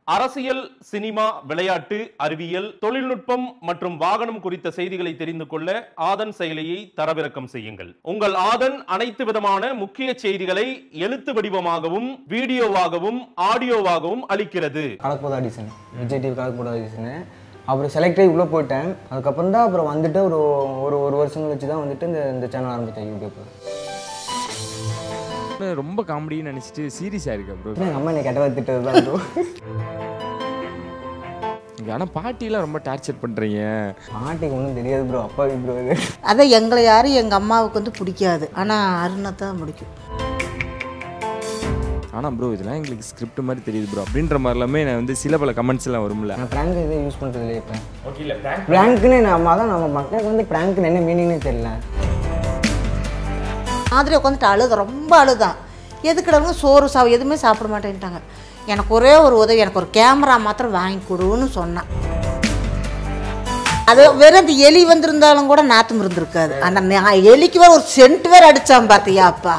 அரசியல் சினிமா விளையாட்டு அறிவியல் தொழில்நுட்பம் மற்றும் வாகனம் குறித்த செய்திகளை தெரிந்து கொள்ள ஆதன் செயலியை தரவிறக்கம் செய்யுங்கள் உங்கள் ஆதன் அனைத்து விதமான முக்கிய செய்திகளை எழுத்து வடிவமாகவும் வீடியோவாகவும் ஆடியோவாகவும் அளிக்கிறது கலக்போத ஆடிஷன் விஜய் டிவி கலக்போத ஆடிஷனு அப்புறம் செலக்ட் ஆகி உள்ளே போயிட்டேன் அதுக்கப்புறம் தான் அப்புறம் வந்துட்டு ஒரு ஒரு ஒரு வருஷம் கழிச்சு தான் வந்துட்டு இந்த இந்த சேனல் ஆரம்பித்தேன் யூடியூப்பில் ரொம்ப காமெடின்னு நினைச்சிட்டு சீரியஸா இருக்கு ப்ரோ எங்கள் அம்மா என்னை கெட்டதாக திட்டது தான் bro. ஆனா பாட்டிலாம் ரொம்ப டார்ச்சர் பண்றீங்க பாட்டிக்கு ஒன்றும் தெரியாது ப்ரோ அப்பாவி ப்ரோ இது அதான் எங்களை யாரும் எங்கள் அம்மாவுக்கு வந்து பிடிக்காது ஆனால் அருணை தான் பிடிக்கும் ஆனா ப்ரோ இதெல்லாம் எங்களுக்கு ஸ்கிரிப்ட் மாதிரி தெரியுது ப்ரோ அப்படின்ற மாதிரிலாமே நான் வந்து சில பல கமெண்ட்ஸ் எல்லாம் வரும்ல நான் ப்ராங்க் எதுவும் யூஸ் பண்ணுறது இல்லையே இப்போ ப்ராங்க்னு நம்ம அதான் நம்ம மக்களுக்கு வந்து ப்ராங்க்னு என்ன மீனிங்னே தெரியல மாதிரி உட்காந்துட்டு அழுத ரொம்ப அழுதான் எதுக்கிடவங்க சோறு சாவு எதுவுமே சாப்பிட மாட்டேன்ட்டாங்க எனக்கு ஒரே ஒரு உதவி எனக்கு ஒரு கேமரா மாத்திரம் வாங்கி கொடுன்னு சொன்னான் அது வெறும் அந்த எலி வந்திருந்தாலும் கூட நாத்தம் இருந்திருக்காது அந்த நா- எலிக்கு வேற ஒரு சென்ட் வேற அடிச்சான் பார்த்தியா அப்பா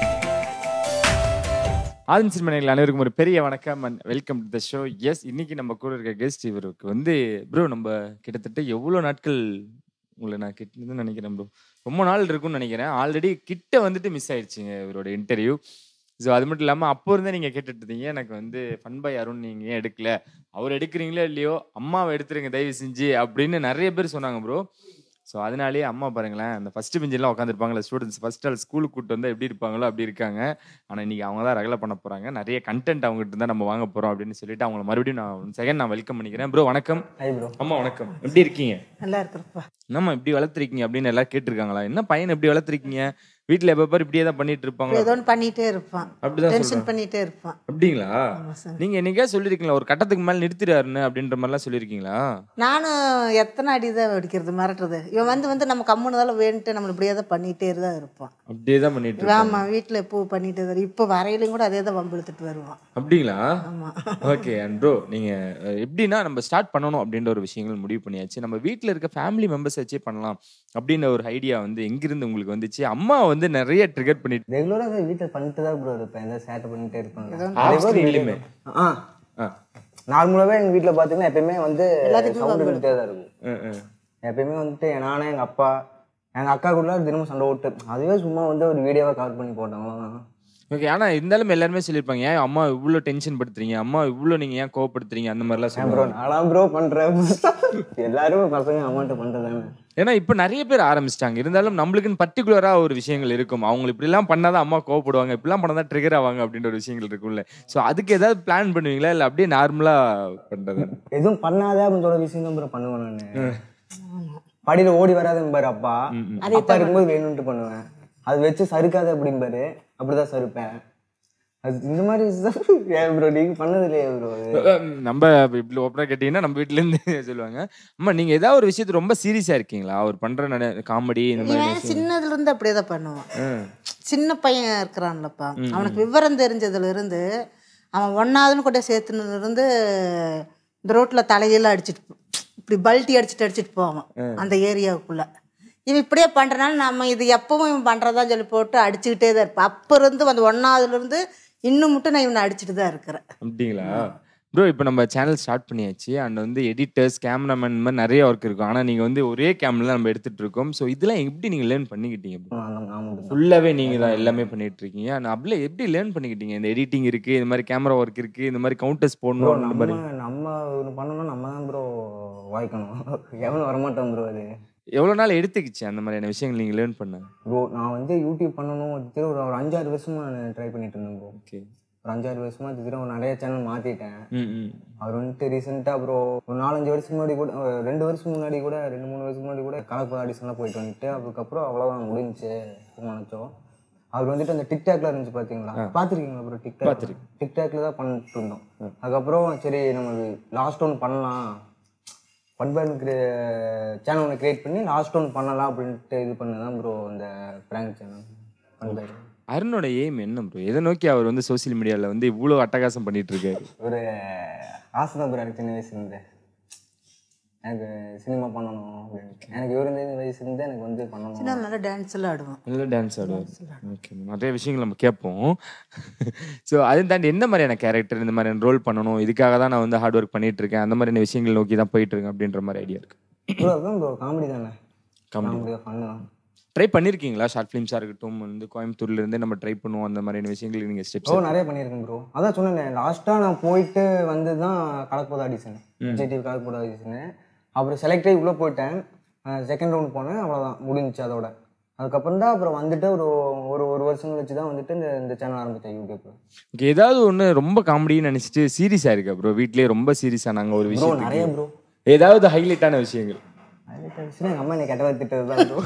ஆதன் சினிமனைகள் அனைவருக்கும் ஒரு பெரிய வணக்கம் and welcome to the show yes இன்னைக்கு நம்ம கூட இருக்க கெஸ்ட் இவருக்கு வந்து ப்ரோ நம்ம கிட்டத்தட்ட எவ்வளோ நாட்கள் உங்களை நான் கிட்டதுன்னு நினைக்கிறேன் ப்ரோ ரொம்ப நாள் இருக்கும்னு நினைக்கிறேன் ஆல்ரெடி கிட்ட வந்துட்டு மிஸ் ஆயிடுச்சுங்க இவரோட இன்டர்வியூ ஸோ அது மட்டும் இல்லாமல் அப்போ இருந்தே நீங்கள் கேட்டுட்டு இருந்தீங்க எனக்கு வந்து ஃபன் பை அருண் நீங்கள் ஏன் எடுக்கல அவர் எடுக்கிறீங்களோ இல்லையோ அம்மாவை எடுத்துருங்க தயவு செஞ்சு அப்படின்னு நிறைய பேர் சொன்னாங்க ப்ரோ ஸோ அதனாலேயே அம்மா பாருங்களேன் அந்த ஃபர்ஸ்ட் பெஞ்செல்லாம் உட்காந்துருப்பாங்களே ஸ்டூடெண்ட்ஸ் ஃபர்ஸ்ட் ஆள் ஸ்கூலுக்கு கூட்டு வந்தால் எப்படி இருப்பாங்களோ அப்படி இருக்காங்க ஆனால் இன்னைக்கு அவங்க தான் ரகலை பண்ண போகிறாங்க நிறைய கண்டென்ட் அவங்ககிட்ட தான் நம்ம வாங்க போகிறோம் அப்படின்னு சொல்லிட்டு அவங்கள மறுபடியும் நான் செகண்ட் நான் வெல்கம் பண்ணிக்கிறேன் ப்ரோ வணக்கம் ஹை ப்ரோ அம்மா வணக்கம் எப்படி இருக்கீங்க நல்லா இருக்கிறப்பா என்னம்மா இப்படி வளர்த்துருக்கீங்க அப்படின்னு எல்லாம் கேட்டிருக்காங்களா என்ன பையன் இப்படி வளர்த்துருக்கீங்க வீட்டில் எப்போ பாரு இப்படியே தான் பண்ணிட்டு இருப்பாங்களா ஏதோ ஒன்று பண்ணிகிட்டே இருப்பான் அப்படிதான் டென்ஷன் சொல்றாங்க. பண்ணிகிட்டே இருப்பான் அப்படிங்களா ஆமா சார். நீங்க என்னைக்கா சொல்லிருக்கீங்களா ஒரு கட்டத்துக்கு மேல நிறுத்திடாருன்னு அப்படின்ற மாதிரிலாம் சொல்லியிருக்கீங்களா நானும் எத்தனை அடி தான் வெடிக்கிறது மிரட்டுறது இவன் வந்து வந்து நம்ம கம்முனதால வேணுட்டு நம்ம இப்படியே தான் பண்ணிகிட்டே தான் இருப்பான் அப்படியே தான் பண்ணிட்டு இருக்காங்க. ஆமாம் வீட்டில் எப்போ பண்ணிகிட்டே தான் இப்போ வரையிலையும் கூட அதே தான் வம்பு இழுத்துட்டு வருவான் அப்படிங்களா ஆமாம் ஓகே அண்ட் ப்ரோ நீங்க அஹ், எப்படின்னா நம்ம ஸ்டார்ட் பண்ணணும் அப்படின்ற ஒரு விஷயங்கள் முடிவு பண்ணியாச்சு நம்ம வீட்ல இருக்க ஃபேமிலி மெம்பர்ஸ் வச்சே பண்ணலாம் அப்படின்ற ஒரு ஐடியா வந்து எங்கிருந்து உங்களுக்கு வந்துச்சு அம்மா வந்து நிறைய ட்ரிகர் பண்ணிட்டு ரெகுலராக வீட்டில் பண்ணிட்டு தான் ப்ரோ இருப்பேன் எதாவது சேட்டை பண்ணிட்டே இருப்பேன் Off screenலயுமே. ஆ ஆ. நார்மலாகவே எங்கள் வீட்டில் பார்த்தீங்கன்னா எப்பயுமே வந்து எல்லாத்துக்குமே சவுண்ட் இருந்துகிட்டே தான் இருக்கும் அஹ், அஹ். எப்பயுமே வந்துட்டு நானே எங்கள் அப்பா எங்கள் அக்கா கூட தினமும் சண்டை ஓட்டு அதுவே சும்மா வந்து ஒரு வீடியோவை கவர் பண்ணி போட்டோம் அவ்வளவுதான். ஓகே ஆனா இருந்தாலும் எல்லாருமே சொல்லியிருப்பாங்க ஏன் அம்மா இவ்வளோ டென்ஷன் படுத்துறீங்க அம்மா இவ்வளோ நீங்க ஏன் கோவப்படுத்துறீங்க அந்த மாதிரிலாம் ஏன் ப்ரோ சொல்லுவாங்க நான்லாம் ப்ரோ பண்ணுறேன் எல்லாரும் பசங்க அம்மாட்ட பண்ணுறதானே ஏன்னா இப்போ நிறைய பேர் ஆரம்பிச்சிட்டாங்க இருந்தாலும் நம்மளுக்குன்னு பர்டிகுலரா ஒரு விஷயங்கள் இருக்கும் அவங்க இப்படிலாம் பண்ணாதான் அம்மா கோவப்படுவாங்க இப்படிலாம் பண்ணாதான் ட்ரிகர் ஆவாங்க அப்படின்ற ஒரு விஷயங்கள் இருக்கும்ல ஸோ அதுக்கு ஏதாவது பிளான் பண்ணுவீங்களா இல்லை அப்படியே நார்மலா பண்றது எதுவும் பண்ணாத அப்படின்னு சொல்ற விஷயம் தான் ப்ரோ பண்ணுவேன் நான் படியில் ஓடி வராதுன்னு பாரு அப்பா அப்பா இருக்கும்போது வேணும்ட்டு பண்ணுவேன் அது வச்சு சறுக்காத அப்படிம்பாரு அப்படிதான் சறுப்பேன் அது இந்த மாதிரி விஷயம் ஏன் ப்ரோ நீங்க பண்ணது இல்லையா ப்ரோ அது நம்ம இப்படி ஓப்பனாக கேட்டிங்கன்னா நம்ம வீட்ல இருந்து சொல்லுவாங்க அம்மா நீங்க ஏதாவது ஒரு விஷயத்து ரொம்ப சீரியஸா இருக்கீங்களா அவர் பண்ற காமெடி இந்த மாதிரி இவன் சின்னதுல இருந்து அப்படியே தான் பண்ணுவான் ம். சின்ன பையன் இருக்கிறான்லப்பா அவனுக்கு விவரம் தெரிஞ்சதுல இருந்து அவன் ஒன்னாவதுன்னு கூட சேர்த்துனதுல இருந்து இந்த ரோட்ல தலையில அடிச்சிட்டு போ- இப்படி பல்ட்டி அடிச்சிட்டு அடிச்சிட்டு போவான் அந்த ஏரியாவுக்குள்ள இவன் இப்படியே பண்றனால நம்ம இது எப்பவும் இவன் பண்றதா சொல்லி போட்டு அடிச்சுக்கிட்டே தான் இருப்பான் அப்ப இருந்து அந்த ஒன்னாவதுல இருந்து இன்னும் மட்டும் நான் இவனை அடிச்சுட்டு தான் இருக்கிறேன் அப்படிங்களா ப்ரோ இப்போ நம்ம சேனல் ஸ்டார்ட் பண்ணியாச்சு அண்ட் வந்து எடிட்டர்ஸ் கேமராமேன் இந்த மாதிரி நிறைய ஒர்க் இருக்கும் ஆனால் நீங்கள் வந்து ஒரே கேமரா நம்ம எடுத்துட்டு இருக்கோம் ஸோ இதெல்லாம் எப்படி நீங்கள் லேர்ன் பண்ணிக்கிட்டீங்க bro? நான் நான் மட்டும் தான். ஃபுல்லாவே நீங்க தான் எல்லாமே பண்ணிட்டு இருக்கீங்க ஆனா அப்படியே எப்படி லேர்ன் பண்ணிக்கிட்டீங்க இந்த எடிட்டிங் இருக்கு இந்த மாதிரி கேமரா ஒர்க் இருக்கு இந்த மாதிரி கவுண்டர்ஸ் ப்ரோ போடணும் அந்த நம்ம மாதிரி நம்ம ஒன்று பண்ணோம்னா நம்ம தான் ப்ரோ வாய்க்கணும் எவனும் வரமாட்டோம் ப்ரோ அது எவ்வளவு நாள் எடுத்துக்கிச்சு அந்த மாதிரியான விஷயங்கள் நீங்க லேர்ன் பண்ண ப்ரோ நான் வந்து யூடியூப் பண்ணணும் அது ஒரு ஒரு அஞ்சாறு வருஷமா நான் ட்ரை பண்ணிட்டு இருந்தேன் ப்ரோ ஓகே ஒரு அஞ்சாறு வருஷமா திரும்ப நிறைய சேனல் மாத்திட்டேன் ம் ம் அவர் வந்துட்டு ரீசெண்டாக அப்புறம் ஒரு நாலஞ்சு வருஷம் முன்னாடி கூட அஹ் ரெண்டு வருஷம் முன்னாடி கூட ரெண்டு மூணு வருஷம் முன்னாடி கூட கலப்பு ஆடிஷன்லாம் போயிட்டு வந்துட்டு அதுக்கப்புறம் அவ்வளோதான் முடிஞ்சுச்சு நினச்சோம் அவர் வந்துட்டு அந்த டிக்டாக்ல இருந்துச்சு பார்த்தீங்களா பார்த்துருக்கீங்களா அப்புறம் டிக்டாக் பார்த்திருக்கேன். டிக்டாக்ல தான் பண்ணிட்டு இருந்தோம் அதுக்கப்புறம் சரி நம்ம லாஸ்ட் ஒன் பண்ணலாம் பண்பானுக்கு சேனல் ஒன்று கிரியேட் பண்ணி லாஸ்ட் ஒன் பண்ணலாம் அப்படின்ட்டு இது பண்ணதான் ப்ரோ அந்த ப்ராங்க் சேனல் பண்பாரு அருணோட எய்ம் என்ன ப்ரோ எதை நோக்கி அவர் வந்து சோஷியல் மீடியால வந்து இவ்வளவு அட்டகாசம் பண்ணிட்டு இருக்காரு ஒரு ஆசை தான் ப்ரோ எனக்கு சின்ன வயசுலேருந்து எனக்கு சினிமா பண்ணணும் அப்படின்ட்டு எனக்கு இருபத்தஞ்சு வயசு இருந்து எனக்கு வந்து பண்ணணும் சின்ன நல்லா டான்ஸ் எல்லாம் ஆடுவோம் நல்ல டான்ஸ் ஆடுவார் ஓகே நிறைய விஷயங்கள் நம்ம கேட்போம் ஸோ அதையும் தாண்டி என்ன மாதிரியான கேரக்டர் இந்த மாதிரியான ரோல் பண்ணணும் இதுக்காக தான் நான் வந்து ஹார்ட் ஒர்க் பண்ணிட்டு இருக்கேன் அந்த மாதிரியான விஷயங்கள் நோக்கி தான் போயிட்டு இருக்கேன் அப்படின்ற மாதிரி ஐடியா இருக்கு ப்ரோ அதுதான் ப்ரோ காமெடி தானே Comedy. காமெடி ஃபன்னு தான் ட்ரை பண்ணியிருக்கீங்களா ஷார்ட் ஃபிலிம்ஸாக இருக்கட்டும் வந்து கோயம்புத்தூர்ல இருந்தே நம்ம ட்ரை பண்ணுவோம் அந்த மாதிரியான விஷயங்கள் நீங்கள் ப்ரோ ஸ்டெப்ஸ் நிறைய பண்ணியிருக்கேன் ப்ரோ அதான் சொன்னேன் லாஸ்ட்டாக நான் போயிட்டு வந்து தான் கலக்போத ஆடிஷன் விஜய் டிவி கலக்போத ஆடிஷனு அப்புறம் செலக்ட் ஆகி உள்ளே போயிட்டேன் செகண்ட் ரவுண்ட் போனேன் அவ்வளோதான் முடிஞ்சுச்சு அதோட அதுக்கப்புறம் தான் அப்புறம் வந்துட்டு ஒரு ஒரு ஒரு வருஷம் கழிச்சு தான் வந்துட்டு இந்த இந்த சேனல் ஆரம்பித்தேன் யூடியூப்ல ஓகே ஏதாவது ஒன்று ரொம்ப காமெடின்னு நினச்சிட்டு சீரியஸாக இருக்கா ப்ரோ வீட்லயே ரொம்ப சீரியஸாக நாங்கள் ஒரு ப்ரோ விஷயம் நிறைய ப்ரோ ஏதாவது ஹைலைட்டான விஷயங்கள் எங்கள் அம்மா என்னை கெட்டதாக திட்டது தான் ப்ரோ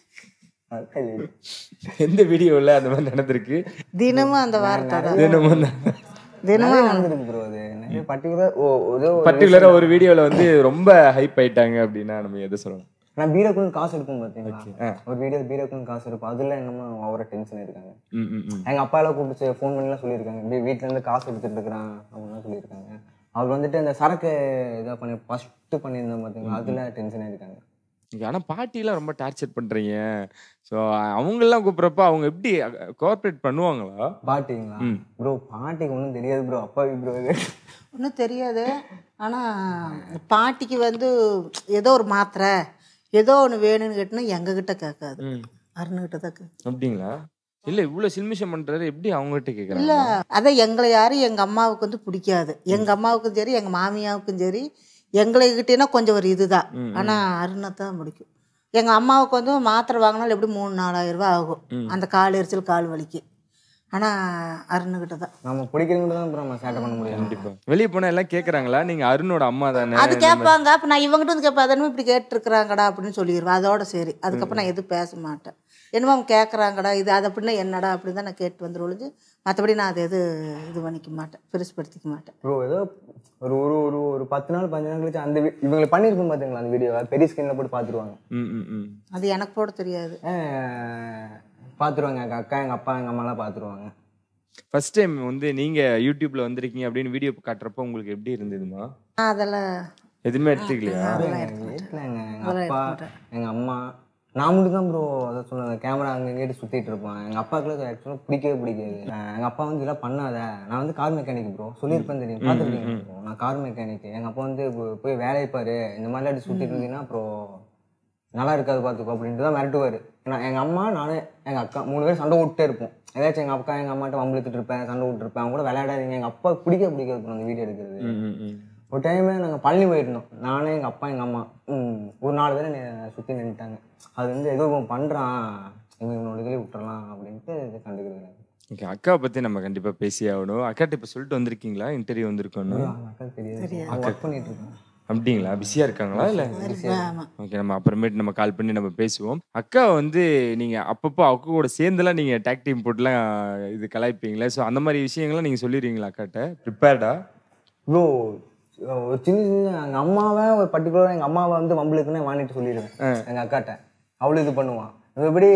அதுக்கு எந்த வீடியோவில் அந்த மாதிரி நடந்திருக்கு தினமும் அந்த வார்த்தை தான் தினமும் தினமும் நடந்திருக்கு ப்ரோ அது நிறைய பர்டிகுலர் ஓ ஏதோ ஒரு பர்டிகுலராக ஒரு வீடியோவில் வந்து ரொம்ப ஹைப் ஆயிட்டாங்க அப்படின்னா நம்ம எதை சொல்லணும் நான் பீரோக்குன்னு காசு எடுப்போம் பார்த்தீங்களா ஒரு வீடியோ பீரோக்குன்னு காசு எடுப்போம் அதில் எங்கள் அம்மா ஓவர டென்ஷன் இருக்காங்க ம் ம் ம் எங்க அப்பா எல்லாம் கூப்பிட்டு ஃபோன் பண்ணிலாம் சொல்லியிருக்காங்க இப்படி வீட்ல இருந்து காசு எடுத்துட்டு இருக்கிறான் அப்படின்லாம் சொல்லியிருக்காங்க அவர் வந்துட்டு இந்த சரக்கு இதாக பண்ணி ஃபர்ஸ்ட் பண்ணியிருந்தேன் பார்த்தீங்களா அதுல டென்ஷன் ஆயிருக்காங்க ஆனால் பாட்டிலாம் ரொம்ப டார்ச்சர் பண்ணுறீங்க ஸோ அவங்கெல்லாம் கூப்பிட்றப்ப அவங்க எப்படி கோஆப்ரேட் பண்ணுவாங்களா பாட்டிங்களா ப்ரோ பாட்டிக்கு ஒன்றும் தெரியாது ப்ரோ அப்பாவி ப்ரோ இது ஒன்றும் தெரியாது ஆனால் பாட்டிக்கு வந்து ஏதோ ஒரு மாத்திரை ஏதோ ஒன்று வேணும்னு கேட்டினா எங்ககிட்ட கேட்காது அருணுகிட்ட தான் கேட்கும் அப்படிங்களா இல்லை இவ்வளோ சில்மிஷம் பண்ணுறாரு எப்படி அவங்ககிட்ட கேட்குறாங்க இல்லை அதான் எங்களை யாரும் எங்கள் அம்மாவுக்கு வந்து பிடிக்காது எங்கள் அம்மாவுக்கும் சரி எங்கள் மாமியாவுக்கும் சரி எங்களைகிட்டேனா கொஞ்சம் ஒரு இதுதான் ஆனால் அருணை தான் பிடிக்கும் எங்கள் அம்மாவுக்கு வந்து மாத்திரை வாங்கினாலும் எப்படி மூணு நாலாயிரம் ரூபாய் ஆகும் அந்த கால் எரிச்சல் கால் வலிக்கு ஆனால் அருணுகிட்ட தான் நம்ம பிடிக்கிறவங்க தான் ப்ரோ நம்ம சேட்டை பண்ண முடியும் கண்டிப்பா வெளியே போனால் எல்லாம் கேட்குறாங்களா நீங்கள் அருணோட அம்மா தானே அது கேட்பாங்க அப்போ நான் இவங்ககிட்ட வந்து கேட்பேன் அதனும் இப்படி கேட்டுருக்குறாங்கடா அப்படின்னு சொல்லிடுவேன் அதோட சரி அதுக்கப்புறம் நான் எதுவும் பேச மாட்டேன் என்னமோ அவங்க கேட்குறாங்கடா இது அது அப்படின்னா என்னடா அப்படின்னு தான் நான் கேட்டு வந்து ஒழிஞ்சு மற்றபடி நான் அதை எது இது பண்ணிக்க மாட்டேன் பெருசுப்படுத்திக்க மாட்டேன் ப்ரோ ஏதோ ஒரு ஒரு ஒரு ஒரு பத்து நாள் பஞ்சு நாள் கழிச்சு அந்த வி- இவங்களை பண்ணியிருக்கோம் பார்த்தீங்களா அந்த வீடியோவை பெரிய ஸ்கிரீனில் போட்டு பார்த்துருவாங்க ம் ம் ம் அது எனக்கு போட தெரியாது பார்த்துருவாங்க எங்கள் அக்கா எங்கள் அப்பா எங்கள் அம்மாலாம் பார்த்துருவாங்க ஃபர்ஸ்ட் டைம் வந்து நீங்கள் யூடியூப்ல வந்திருக்கீங்க அப்படின்னு வீடியோ காட்டுறப்போ உங்களுக்கு எப்படி இருந்ததுமா நான் அதெல்லாம் எதுவுமே எடுத்துக்கலையா வீட்டில் எங்கள் எங்கள் அப்பா எங்கள் அம்மா நான் மட்டும் தான் ப்ரோ அதை சொன்னேன் கேமரா அங்கே இங்கேட்டு சுற்றிட்டு இருப்பேன் எங்கள் அப்பாவுக்கு ஆக்சுவலாக பிடிக்கவே பிடிக்காது எங்கள் அப்பா வந்து இதெல்லாம் பண்ணாத நான் வந்து கார் மெக்கானிக் ப்ரோ சொல்லியிருப்பேன் தெரியும் பார்த்துருக்கீங்க bro. நான் கார் மெக்கானிக் எங்கள் அப்பா வந்து போ- போய் வேலையை பாரு இந்த மாதிரிலாம் எடுத்து சுற்றிட்டு இருந்தீங்கன்னா அப்புறம் நல்லா இருக்காது பார்த்துக்கோ அப்படின்ட்டு தான் மிரட்டுவார் நான் எங்கள் அம்மா நானும் எங்கள் அக்கா மூணு பேரும் சண்டை விட்டே இருப்போம் ஏதாச்சும் எங்கள் அக்கா எங்கள் அம்மாட்ட வம்பிழுத்துட்டு இருப்பேன் சண்டை விட்டுருப்பேன் அவங்க கூட விளையாடாதீங்க எங்கள் அப்பா பிடிக்க பிடிக்காது bro அந்த வீடியோ எடுக்கிறது ம் ம் ம் ஒரு டைம் நாங்கள் பழனி போயிருந்தோம் நானே எங்கள் அப்பா எங்கள் அம்மா ம், ஒரு நாலு பேரை என்னை சுற்றி நின்றுட்டாங்க அது வந்து ஏதோ இவன் பண்ணுறான் இவன் இவனோட இதில் விட்டுறலாம் அப்படின்ட்டு இது கண்டுக்கிறது ஓகே அக்காவை பற்றி நம்ம கண்டிப்பாக பேசி ஆகணும் அக்காட்ட இப்போ சொல்லிட்டு வந்திருக்கீங்களா இன்டர்வியூ வந்திருக்கோன்னு அக்காவுக்கு தெரியாது அவங்க ஒர்க் பண்ணிட்டு இருக்காங்க அப்படிங்களா பிஸியாக இருக்காங்களா இல்லை ஆமாம் ஓகே நம்ம அப்புறமேட்டு நம்ம கால் பண்ணி நம்ம பேசுவோம் அக்கா வந்து நீங்கள் அப்பப்போ அக்கா கூட சேர்ந்துலாம் நீங்கள் டேக் டீம் போட்டுலாம் இது கலாய்ப்பீங்களே ஸோ அந்த மாதிரி விஷயங்கள்லாம் நீங்கள் சொல்லிடுவீங்களா அக்காட்ட ப்ரிப்பேர்டா ப்ரோ ஒரு சின்ன சின்ன எங்கள் அம்மாவை ஒரு பர்டிகுலராக எங்கள் அம்மாவை வந்து வம்பளுக்குன்னு வாங்கிட்டு சொல்லிடுவேன் எங்கள் அக்காட்ட அவளும் இது பண்ணுவான் எப்படி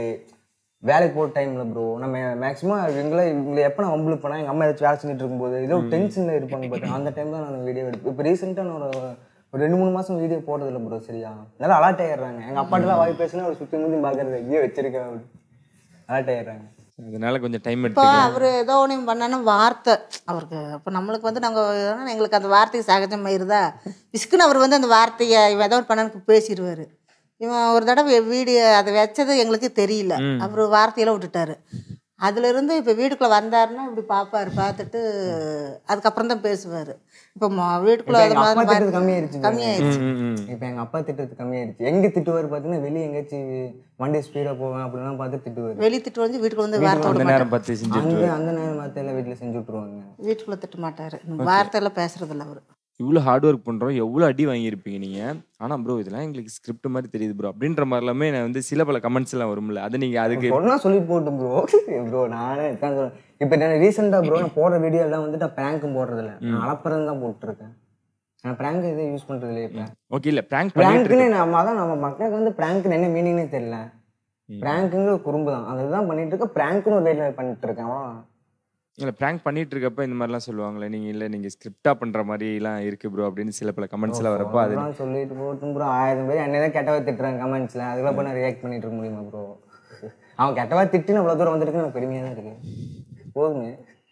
வேலைக்கு போகிற டைமில் ப்ரோ நம்ம மேக்ஸிமம் இவங்கள இவங்களை எப்போ நான் வம்பளுக்கு போனால் எங்கள் அம்மா ஏதாச்சும் வேலை செஞ்சுட்டு இருக்கும்போது ஏதோ டென்ஷனில் இருப்பாங்க பட் அந்த டைம் தான் நான் வீடியோ எடுப்பேன் இப்போ ரீசெண்டாக நான் ஒரு ஒரு ரெண்டு மூணு மாதம் வீடியோ போடுறதில்ல ப்ரோ சரியா நல்லா அலர்ட் ஆயிடுறாங்க எங்கள் அப்பாட்டெல்லாம் வாய் பேசினா அவர் சுற்றி முந்தி பார்க்கறது எங்கேயோ வச்சிருக்கேன் அப்படி அலர்ட் ஆயிடுறாங்க அதனால கொஞ்சம் டைம் இப்போ எடுத்து அவர் ஏதோ ஒன்று பண்ணாலும் வார்த்தை அவருக்கு இப்போ நம்மளுக்கு வந்து நாங்கள் எங்களுக்கு அந்த வார்த்தைக்கு சகஜமாயிருதா விஸ்குன்னு அவர் வந்து அந்த வார்த்தையை இவன் ஏதோ ஒரு பண்ணனுக்கு பேசிடுவார் இவன் ஒரு தடவை வீடியோ அதை வச்சது எங்களுக்கு தெரியல அவர் வார்த்தையெல்லாம் விட்டுட்டாரு அதுல இருந்து இப்போ வீட்டுக்குள்ளே வந்தாருன்னா இப்படி பார்ப்பாரு பார்த்துட்டு அதுக்கப்புறம் தான் பேசுவார் இப்போ வீட்டுக்குள்ளே அது எங்கள் அப்பா மாதிரி திட்டுறது கம்மியாயிருச்சு கம்மியாயிருச்சு ம், ம். இப்போ எங்கள் அப்பா திட்டுறது கம்மியாயிருச்சு எங்கே திட்டுவார் பார்த்தீங்கன்னா வெளியே எங்கேயாச்சும் வண்டி ஸ்பீடாக போவேன் அப்படிலாம் பார்த்து திட்டுவார் வெளி திட்டு வந்து வீட்டுக்குள்ள வந்து வார்த்தை அந்த விட நேரம் பார்த்து செஞ்சு அந்த அந்த நேரம் பார்த்து எல்லாம் வீட்டில் செஞ்சு விட்ருவாங்க வீட்டுக்குள்ளே திட்ட மாட்டார் வார்த்தையெல்லாம் பேசுறதில்ல அவர் இவ்வளோ ஹார்ட் ஒர்க் பண்ணுறோம் எவ்வளோ அடி வாங்கியிருப்பீங்க நீங்கள் ஆனால் ப்ரோ இதெல்லாம் எங்களுக்கு ஸ்கிரிப்ட் மாதிரி தெரியுது ப்ரோ அப்படின்ற மாதிரிலாமே நான் வந்து சில பல கமெண்ட்ஸ் எல்லாம் வரும்ல அது நீங்கள் அதுக்கு சொன்னா சொல்லி போட்டு ப்ரோ ப்ரோ நானே இதான் சொல்றேன் இப்போ நான் ரீசெண்டாக ப்ரோ நான் போடுற வீடியோ எல்லாம் வந்து நான் ப்ராங்க்கும் போடுறதில்ல நான் அளப்புறம் தான் போட்டுருக்கேன் நான் ப்ராங்க் எதுவும் யூஸ் பண்ணுறது இல்லையா இப்போ ஓகே இல்லை ப்ராங்க் பண்ணிட்டு ப்ராங்க்னு நம்ம அதான் நம்ம மக்களுக்கு வந்து ப்ராங்க்னு என்ன மீனிங்னே தெரியல ப்ராங்க்குங்கிற ஒரு குறும்பு தான் அதுதான் பண்ணிட்டு இருக்க ப்ராங்க்னு ஒரு வேலை பண்ணிட்டு இருக்கேன் அவ்வளவுதான். இல்ல பிராங்க் பண்ணிட்டு இருக்கப்ப இந்த மாதிரிலாம் சொல்லுவாங்களே நீங்க இல்ல நீங்க ஸ்கிரிப்டா பண்ற மாதிரிலாம் இருக்கு ப்ரோ அப்படின்னு சில பல கமெண்ட்ஸ் எல்லாம் வரப்போ அது அப்புறம் சொல்லிட்டு போட்டும் ப்ரோ ஆயிரம் பேர் என்னதான் கெட்டவா திட்டுறாங்க கமெண்ட்ஸ்ல அதுக்கெல்லாம் போய் நான் ரியாக்ட் பண்ணிட்டு இருக்க முடியுமா ப்ரோ அவன் கெட்டவா திட்டுன்னு அவ்வளோ தூரம் வந்திருக்கு எனக்கு பெருமையாக தான் இருக்கு போதுங்க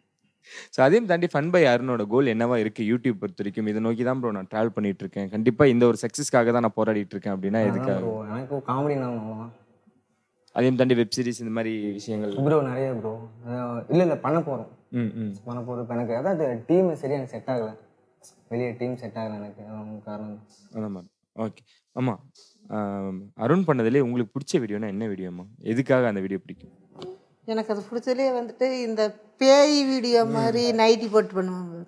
ஸோ அதையும் தாண்டி ஃபன் பை அருணோட கோல் என்னவா இருக்கு யூடியூப் பொறுத்த வரைக்கும் இதை நோக்கி தான் ப்ரோ நான் ட்ராவல் பண்ணிட்டு இருக்கேன் கண்டிப்பா இந்த ஒரு சக்ஸஸ்க்காக தான் நான் போராடிட்டு இருக்கேன் அப்படின்னா எதுக்காக ப்ரோ எனக்கு காமெடி நான் அதையும் தாண்டி வெப் சீரிஸ் இந்த மாதிரி விஷயங்கள் ப்ரோ நிறைய ப்ரோ இல்லை இல்லை பண்ண போகிறோம் ம் ம் பண்ண போகிறோம் இப்போ எனக்கு அதாவது டீம் சரியா எனக்கு செட் ஆகலை வெளியே டீம் செட் ஆகலை எனக்கு அதான் காரணம் அந்த மாதிரி ஓகே ஆமாம் அருண் பண்ணதுலேயே உங்களுக்கு பிடிச்ச வீடியோனா என்ன வீடியோமா எதுக்காக அந்த வீடியோ பிடிக்கும் எனக்கு அது பிடிச்சதுலேயே வந்துட்டு இந்த பேய் வீடியோ மாதிரி நைட்டி போட்டு பண்ணுவாங்க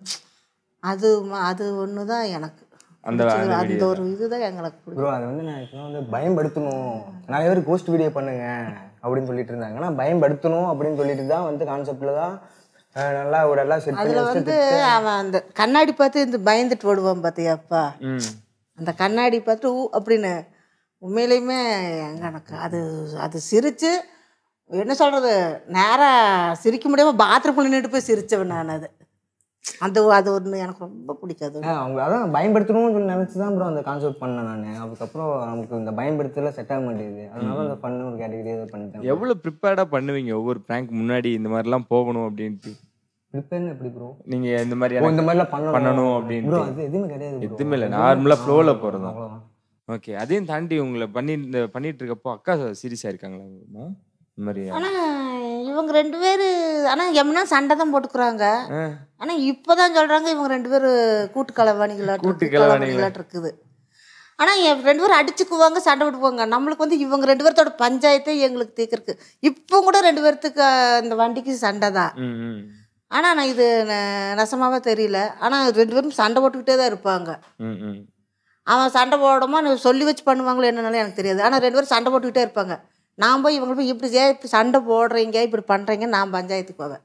அது ம- அது ஒன்று தான் எனக்கு அந்த- பிடிச்சது. அந்த அந்த ஒரு இதுதான் எங்களுக்கு பிடிக்கும் ப்ரோ அது வந்து நான் இப்போ வந்து பயன்படுத்தணும் நிறைய பேர் கோஸ்ட் வீடியோ பண்ணுங்க அப்படின்னு சொல்லிட்டு இருந்தாங்க ஆனால் பயன்படுத்தணும் அப்படின்னு சொல்லிட்டு தான் வந்து கான்செப்டில் தான் அஹ், நல்லா ஒரு எல்லாம் செட் பண்ணி அதில் வந்து அவன் அந்த கண்ணாடி பார்த்து இந்த பயந்துட்டு ஓடுவான் பார்த்தியாப்பா ம் அந்த கண்ணாடி பார்த்து ஊ அப்படின்னு உண்மையிலையுமே எங்க எனக்கு அது அது சிரிச்சு என்ன சொல்றது நேரா சிரிக்க முடியாம பாத்ரூம்ல நின்றுட்டு போய் சிரிச்சவன் நான் அது அந்த அது ஒன்று எனக்கு ரொம்ப பிடிக்காது ஆ, அவங்க அதான் பயன்படுத்தணும்னு சொல்லி நினச்சி தான் ப்ரோ அந்த கான்செப்ட் பண்ணேன் நான் அதுக்கப்புறம் நமக்கு இந்த பயன்படுத்தல செட் ஆக மாட்டேங்குது அதனால அந்த பண்ண ஒரு கேட்டகரி இதை பண்ணிட்டேன் எவ்வளோ ப்ரிப்பேர்டாக பண்ணுவீங்க ஒவ்வொரு ப்ராங்க் முன்னாடி இந்த மாதிரிலாம் போகணும் அப்படின்ட்டு ப்ரிப்பேர்னு எப்படி ப்ரோ நீங்கள் இந்த மாதிரி ஓ எனக்கு இந்த மாதிரிலாம் பண்ணணும் பண்ணணும் ப்ரோ அப்படின்ட்டு அது எதுவுமே கிடையாது bro. எதுவுமே இல்லை நார்மலாக ஃப்ளோவில் போகிறது தான் அவ்வளவுதான். ஓகே அதையும் தாண்டி உங்களை பண்ணி இந்த பண்ணிட்டு இருக்கப்போ அக்கா சீரியஸாக இருக்காங்களா அம்மா? இந்த மாதிரி ஆனா இவங்க ரெண்டு பேரு ஆனா எம்னா சண்டை தான் போட்டுக்கிறாங்க ஆ. ஆனா இப்பதான் சொல்றாங்க இவங்க ரெண்டு பேரும் கூட்டு கலவாணிகளாட்டு கூட்டு இருக்கு, களவாணிகளா. களவாணிகளாட்டு இருக்குது ஆனா என் ரெண்டு பேரும் அடிச்சுக்குவாங்க சண்டை போட்டுக்குவாங்க நம்மளுக்கு வந்து இவங்க ரெண்டு பேர்த்தோட பஞ்சாயத்தே எங்களுக்கு தீர்க்கறக்கு இப்போ கூட ரெண்டு பேர்த்துக்கு அஹ், இந்த வண்டிக்கு சண்டை தான் ம் ம் ஆனா நான் இது ந- நெசமாவே தெரியல ஆனா ரெண்டு பேரும் சண்டை போட்டுக்கிட்டே தான் இருப்பாங்க ம் ம் அவன் சண்டை போடாம நீ சொல்லி வச்சு பண்ணுவாங்களோ என்னன்னாலும் எனக்கு தெரியாது ஆனால் ரெண்டு பேரும் சண்டை போட்டுக்கிட்டே இருப்பாங்க நான் போய் இவங்க போய் இப்படி ஏன் இப்படி சண்டை போடுறீங்க இப்படி பண்ணுறீங்க நான் பஞ்சாயத்துக்கு போவேன்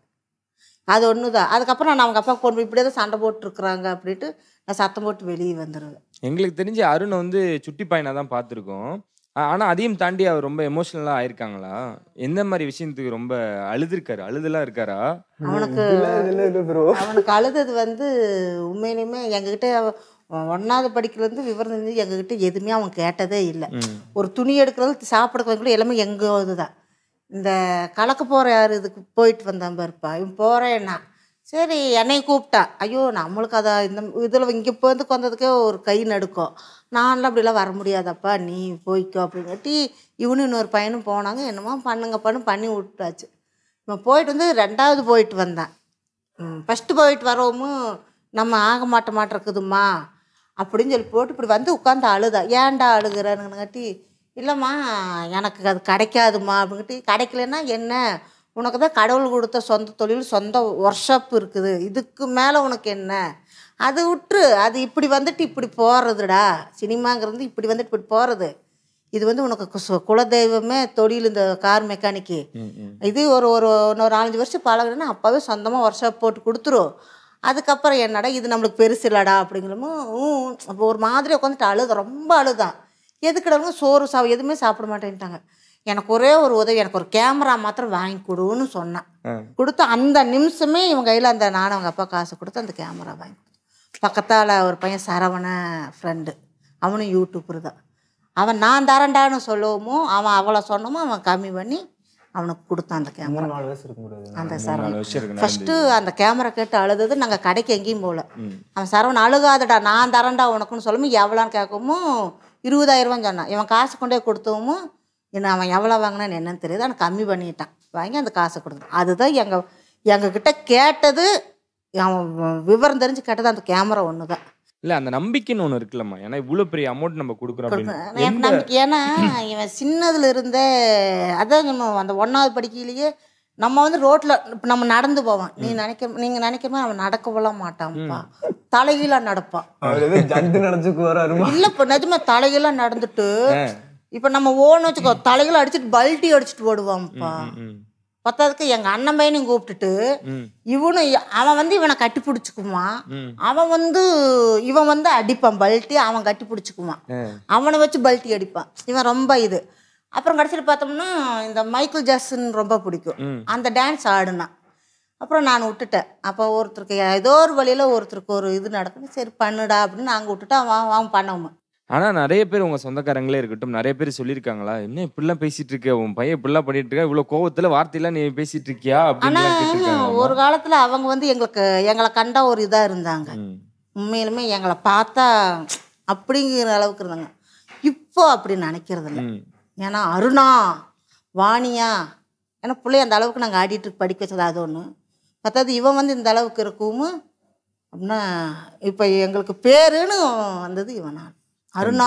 அது ஒன்று தான் அதுக்கப்புறம் நான் அவங்க அப்பா ஃபோன் பண்ணி இப்படியே தான் சண்டை போட்டுருக்குறாங்க அப்படின்ட்டு நான் சத்தம் போட்டு வெளியே வந்துடுவேன் எங்களுக்கு தெரிஞ்ச அருணை வந்து சுட்டி பையனாக தான் பார்த்துருக்கோம் ஆனால் அதையும் தாண்டி அவர் ரொம்ப எமோஷ்னலாக ஆயிருக்காங்களா எந்த மாதிரி விஷயத்துக்கு ரொம்ப அழுதுருக்காரு அழுதுலாம் இருக்காரா அவனுக்கு இல்ல, இல்ல, இல்ல bro. அவனுக்கு அழுதது வந்து உண்மையிலுமே எங்ககிட்ட அவன் ஒன்றாவது படிக்கிறதுலேருந்து விவரம் தெரிஞ்சு எங்ககிட்ட எதுவுமே அவன் கேட்டதே இல்லை ஒரு துணி எடுக்கிறது சாப்பிட கூட எல்லாமே எங்கள் இதுதான் இந்த கலக்க போகிற யார் இதுக்கு போயிட்டு வந்தான் பாருப்பா இவன் போகிறேன்னா சரி என்னை கூப்பிட்டான் ஐயோ நம்மளுக்கு அதை இந்த இதில் இங்கே வந்து வந்ததுக்கே ஒரு கை நடுக்கும் நான்லாம் அப்படிலாம் வர முடியாதப்பா நீ போய்க்கோ அப்படிங்காட்டி இவனும் இன்னொரு பையனும் போனாங்க என்னமோ பண்ணுங்கப்பான்னு பண்ணி விட்டாச்சு இவன் போயிட்டு வந்து ரெண்டாவது போயிட்டு வந்தான் ஃபஸ்ட்டு போயிட்டு வரவும் நம்ம ஆக மாட்ட மாட்டிருக்குதும்மா அப்படின்னு சொல்லி போட்டு இப்படி வந்து உட்காந்து அழுதா ஏன்டா அழுகுறேனுங்காட்டி இல்லைம்மா எனக்கு அது கிடைக்காதும்மா அப்படிங்கிட்டி கிடைக்கலன்னா என்ன உனக்கு தான் கடவுள் கொடுத்த சொந்த தொழில் சொந்த ஒர்க் ஷாப் இருக்குது இதுக்கு மேலே உனக்கு என்ன அது விட்டுரு அது இப்படி வந்துட்டு இப்படி போகிறதுடா சினிமாங்கிறது இப்படி வந்துட்டு இப்படி போகிறது இது வந்து உனக்கு கு- குலதெய்வமே தொழில் இந்த கார் மெக்கானிக்கு இது ஒரு ஒரு இன்னொரு நாலஞ்சு வருஷம் பழகுனா அப்போவே சொந்தமாக ஒர்க் ஷாப் போட்டு கொடுத்துரும் அதுக்கப்புறம் என்னடா இது நம்மளுக்கு பெருசு இல்லடா அப்படிங்கிறமோ அப்போ ஒரு மாதிரி உட்காந்துட்டு அழுத ரொம்ப அழுதான் எதுக்கிடவங்க சோறு சா எதுவுமே சாப்பிட மாட்டேன்ட்டாங்க எனக்கு ஒரே ஒரு உதவி எனக்கு ஒரு கேமரா மாத்திரம் வாங்கி கொடுன்னு சொன்னான் கொடுத்து அந்த நிமிஷமே இவன் கையில் அந்த நானும் அவங்க அப்பா காசு கொடுத்து அந்த கேமரா வாங்கி கொடுத்தேன் பக்கத்தால் ஒரு பையன் சரவண ஃப்ரெண்டு அவனும் யூடியூப்பர் தான் அவன் நான் தரேன்டான்னு சொல்லவும் அவன் அவ்வளோ சொன்னமோ அவன் கம்மி பண்ணி அவனுக்கு கொடுத்தான் அந்த கேமரா மூணு நாலு வயசு இருக்கும் bro இது. அந்த நாலு சரவணன் வருஷம் இருக்கு ஃபஸ்ட்டு அந்த கேமரா கேட்டு அழுதது நாங்கள் கடைக்கு எங்கேயும் போகல அவன் சரவணன் அழுகாதடா நான் தரேன்டா உனக்குன்னு சொல்லவும் எவ்வளோன்னு கேட்கவும் இருபதாயிரரூவான்னு சொன்னான் இவன் காசு கொண்டே கொடுத்தவும் என்ன அவன் எவ்வளோ வாங்கினான்னு என்னன்னு தெரியாது ஆனால் கம்மி பண்ணிட்டான் வாங்கி அந்த காசை கொடுத்தான் அதுதான் எங்கள் எங்ககிட்ட கேட்டது அவன் விவரம் தெரிஞ்சு கேட்டது அந்த கேமரா ஒன்று தான் இல்லை அந்த நம்பிக்கைன்னு ஒன்று இருக்குல்லம்மா ஏன்னா இவ்வளோ பெரிய அமௌண்ட் நம்ம கொடுக்குறோம் அப்படின்னு எனக்கு எந்த நம்பிக்கை ஏன்னா இவன் சின்னதுல இருந்தே அதான் நம்ம அந்த ஒன்றாவது படிக்கையிலேயே நம்ம வந்து ரோட்ல இப்போ நம்ம நடந்து போவோம் நீ நினைக்க நீங்க நினைக்கிற மாதிரி அவன் நடக்கவெல்லாம் மாட்டான்ப்பா தலைகீழா நடப்பான் அவர் ஏதோ ஜந்து நினைச்சுக்கு வராருமா இல்ல இப்போ நிஜமா தலைகீழா நடந்துட்டு இப்போ நம்ம ஓன்னு வச்சுக்கோ தலைகீழ அடிச்சுட்டு பல்ட்டி அடிச்சுட்டு ஓடுவான்ப்பா ம் பத்தாவதுக்கு எங்க அண்ணன் பையனையும் கூப்பிட்டுட்டு இவனும் இ- அவன் வந்து இவனை கட்டி பிடிச்சிக்குவான் அவன் வந்து இவன் வந்து அடிப்பான் பல்ட்டி அவன் கட்டி பிடிச்சிக்குவான் அவனை வச்சு பல்ட்டி அடிப்பான் இவன் ரொம்ப இது அப்புறம் கடைசியில் பார்த்தோம்னா இந்த மைக்கேல் ஜாக்சன் ரொம்ப பிடிக்கும் அந்த டான்ஸ் ஆடுனான் அப்புறம் நான் விட்டுட்டேன் அப்போ ஒருத்தருக்கு ஏதோ ஒரு வழியில் ஒருத்தருக்கு ஒரு இது நடக்குது சரி பண்ணுடா அப்படின்னு நாங்கள் விட்டுட்டு அவன் அவன் பண்ணவும் ஆனா நிறைய பேர் உங்க சொந்தக்காரங்களே இருக்கட்டும் நிறைய பேர் சொல்லியிருக்காங்களா என்ன இப்படிலாம் பேசிட்டு இருக்க உன் பையன் இப்படிலாம் பண்ணிட்டு இருக்க இவ்வளவு கோவத்துல வார்த்தையெல்லாம் நீ பேசிட்டு இருக்கியா அப்படின்னு ஆனால் கேட்டிருக்காங்க ஒரு காலத்தில் அவங்க வந்து எங்களுக்கு எங்களை கண்டா ஒரு இதாக இருந்தாங்க ம். உண்மையிலுமே எங்களை பார்த்தா அப்படிங்கிற அளவுக்கு இருந்தாங்க இப்போ அப்படி நினைக்கிறது இல்லை ம். ஏன்னா அருணா வாணியா ஏன்னா பிள்ளைய அந்த அளவுக்கு நாங்கள் ஆடிட்டு இருக்கு, படிக்க வச்சது அது ஒன்று பத்தாவது இவன் வந்து இந்த அளவுக்கு இருக்கவும் அப்படின்னா இப்போ எங்களுக்கு பேருன்னு வந்தது இவனா அருணா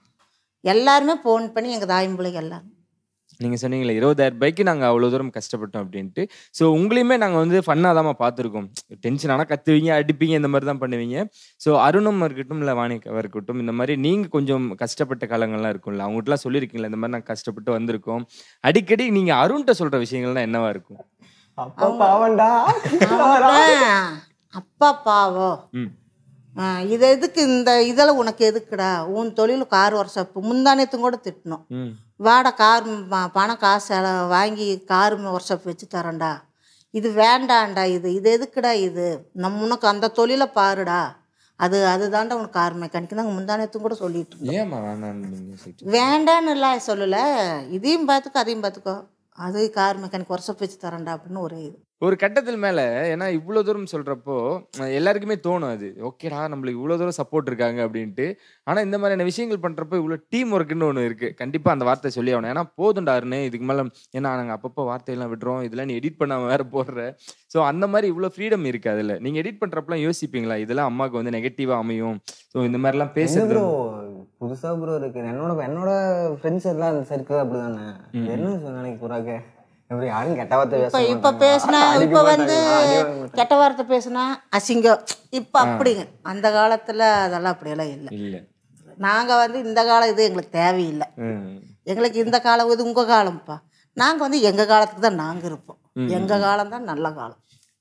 எல்லாருமே ஃபோன் பண்ணி எங்கள் தாயும் பிள்ளைங்க எல்லாரும் நீங்க சொன்னீங்களே இருபதாயிரம் ரூபாய்க்கு நாங்க அவ்வளவு தூரம் கஷ்டப்பட்டோம் அப்படின்ட்டு ஸோ உங்களையுமே நாங்க வந்து ஃபன்னா தான் பார்த்துருக்கோம் டென்ஷன் ஆனா கத்துவீங்க அடிப்பீங்க இந்த மாதிரி தான் பண்ணுவீங்க ஸோ அருணும் இருக்கட்டும் இல்ல வாணிக்காவா இருக்கட்டும் இந்த மாதிரி நீங்க கொஞ்சம் கஷ்டப்பட்ட காலங்கள்லாம் இருக்கும்ல அவங்ககிட்டலாம் சொல்லியிருக்கீங்களா இந்த மாதிரி நாங்க கஷ்டப்பட்டு வந்திருக்கோம் அடிக்கடி நீங்க அருண்கிட்ட சொல்ற விஷயங்கள்லாம் என்னவா இருக்கும் அப்பா பாவண்டா அவன்கிட்ட, அப்பா பாவம் ம் ஆ, இது எதுக்கு இந்த இதெல்லாம் உனக்கு எதுக்குடா உன் தொழில் கார் ஒர்க்ஷாப் முந்தானத்தும் கூட திட்டணும் ம் வாடா கார் ப- பணம் காசு செல- வாங்கி கார் ஒர்க்ஷாப் வச்சு தரேன்டா இது வேண்டாம்டா இது இது எதுக்குடா இது நம்ம உனக்கு அந்த தொழிலை பாருடா அது அதுதான்டா உனக்கு கார் மெக்கானிக் தான் முந்தானத்தும் கூட சொல்லிட்டு இருந்தோம் ஏமா வேணாம்னு நீங்க சொல்லிட்டு வேண்டான்னு இல்லை சொல்லலை இதையும் பார்த்துக்கோ அதையும் பார்த்துக்கோ அது கார் மெக்கானிக் ஒர்க்ஷாப் வச்சு தரேன்டா அப்படின்னு ஒரே இது ஒரு கட்டத்தில் மேல ஏன்னா இவ்வளவு தூரம் சொல்றப்போ அஹ் எல்லாருக்குமே தோணும் அது ஓகேடா நம்மளுக்கு இவ்வளவு தூரம் சப்போர்ட் இருக்காங்க அப்படின்ட்டு ஆனா இந்த மாதிரியான விஷயங்கள் பண்றப்போ இவ்வளவு டீம் ஒர்க்குன்னு ஒன்று இருக்கு கண்டிப்பா அந்த வார்த்தை சொல்லி ஆகணும் ஏன்னா போதுண்டாருன்னு இதுக்கு மேல ஏன்னா நாங்க அப்பப்போ வார்த்தையெல்லாம் விடுறோம் இதெல்லாம் நீ எடிட் பண்ணாம வேற போடுற ஸோ அந்த மாதிரி இவ்வளவு ஃப்ரீடம் இருக்கு அதுல நீங்க எடிட் பண்றப்பலாம் யோசிப்பீங்களா இதெல்லாம் அம்மாவுக்கு வந்து நெகட்டிவா அமையும் ஸோ இந்த மாதிரிலாம் என்ன பேசுறது ப்ரோ புதுசா ப்ரோ இருக்கு என்னோட என்னோட ஃப்ரெண்ட்ஸ் எல்லாம் அந்த சர்க்கிள் அப்படிதானே என்ன சொன்ன நினைக்க போறாங்க எப்படி யாரும் கெட்ட வார்த்தை இப்போ பேச இப்போ மாட்டாங்க. பேசினா அடிக்க இப்போ வந்து மாட்டாங்க, அடி வாங்க மாட்டாங்க. கெட்ட வார்த்தை பேசுனா அசிங்கம் இப்போ அப்படிங்க அந்த காலத்தில் அதெல்லாம் அப்படியெல்லாம் இல்லை இல்ல நாங்கள் வந்து இந்த காலம் இது எங்களுக்கு தேவையில்லை ம். எங்களுக்கு இந்த காலம் இது உங்கள் காலம்ப்பா நாங்கள் வந்து எங்கள் காலத்துக்கு தான் நாங்கள் இருப்போம் எங்கள் காலம் தான் நல்ல காலம்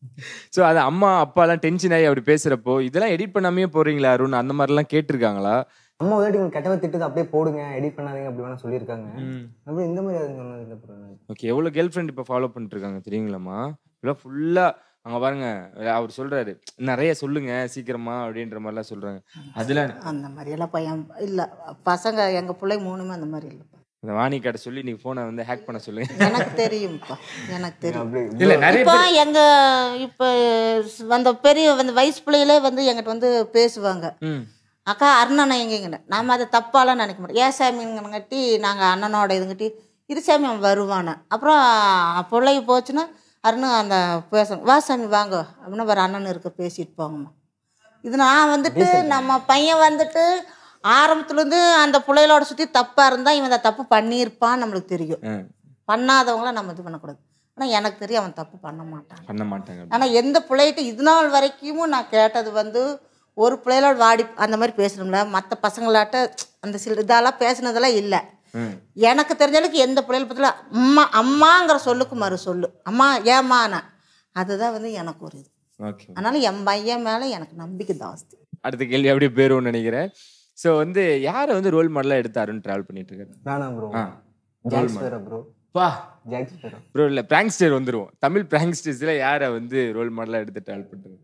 ஸோ அது அம்மா அப்பாலாம் டென்ஷன் ஆகி அப்படி பேசுறப்போ இதெல்லாம் எடிட் பண்ணாமே போறீங்களா அருண் அந்த மாதிரிலாம் கேட்டிருக்காங்களா அம்மா ஒரு வாட்டி உங்களுக்கு கெட்ட வார்த்தை திட்டுது அப்படியே போடுங்க எடிட் பண்ணாதீங்க அப்படி வேணா சொல்லியிருக்காங்க அப்படி இந்த மாதிரி யாரும் சொன்னது இல்லை ப்ரோ ஓகே எவ்வளோ கேர்ள் ஃப்ரெண்ட் இப்போ ஃபாலோ பண்ணிட்டு இருக்காங்க தெரியுங்களாம்மா இப்பெல்லாம் ஃபுல்லாக அங்கே பாருங்க அவர் சொல்றாரு நிறைய சொல்லுங்க சீக்கிரமா அப்படின்ற மாதிரிலாம் சொல்றாங்க அதுல அந்த மாதிரியெல்லாம் பையன் இல்லை பசங்க எங்கள் பிள்ளை மூணுமே அந்த மாதிரி இல்லைப்பா இந்த வாணி கடை சொல்லி நீ ஃபோனை வந்து ஹேக் பண்ண சொல்லுங்க எனக்கு தெரியும்ப்பா எனக்கு தெரியும் அப்படி இல்ல நிறைய இப்போ எங்க இப்போ அந்த பெரிய வந்து வயசு பிள்ளைகளே வந்து எங்கிட்ட வந்து பேசுவாங்க ம் அக்கா அண்ணனை எங்கேங்கன்னு நாம அதை தப்பாலாம் நினைக்க மாட்டோம் ஏன் சாமிங்கட்டி நாங்கள் அண்ணனோட இதுங்கட்டி இரு சாமி அவன் வருவானே அப்புறம் பிள்ளை போச்சுன்னா அருண் அந்த பேசணும் வா சாமி வாங்க அப்படின்னா வேறு அண்ணன் இருக்க பேசிட்டு போங்கம்மா இது நான் வந்துட்டு நம்ம பையன் வந்துட்டு ஆரம்பத்துலேருந்து அந்த பிள்ளைகளோட சுற்றி தப்பாக இருந்தால் இவன் அந்த தப்பு பண்ணியிருப்பான்னு நம்மளுக்கு தெரியும் ம். பண்ணாதவங்கள நம்ம இது பண்ணக்கூடாது ஆனால் எனக்கு தெரியும் அவன் தப்பு பண்ண மாட்டான் பண்ண மாட்டாங்க ஆனால் எந்த பிள்ளைகிட்ட இது நாள் வரைக்கும் நான் கேட்டது வந்து ஒரு பிள்ளைகளோட வாடி அந்த மாதிரி பேசணும்ல மற்ற பசங்களாட்ட அந்த சில இதெல்லாம் பேசுனதெல்லாம் இல்லை ம் எனக்கு தெரிஞ்ச அளவுக்கு எந்த பிள்ளைகள் பற்றில அம்மா அம்மாங்கிற சொல்லுக்கு மறு சொல்லு அம்மா ஏமாண்ண அதுதான் வந்து எனக்கு ஒரு இது ஓகே அதனால என் பையன் மேலே எனக்கு நம்பிக்கை ஜாஸ்தி அடுத்த கேள்வி அப்படியே போயிரும்னு நினைக்கிறேன் ஸோ வந்து யாரை வந்து ரோல் மாடலாக எடுத்தாருன்னு ட்ராவல் பண்ணிட்டு இருக்காரு வேணாம் ப்ரோ ஆ ஜாக்ஸ் பேரா ப்ரோ பா ஜாக்ஸ் பேரா ப்ரோ இல்லை பிராங்க்ஸ்டர் வந்துருவோம் தமிழ் பிராங்க்ஸ்டர்ஸில் யாரை வந்து ரோல் மாடலாக எடுத்து ட்ராவல் பண்ணுறது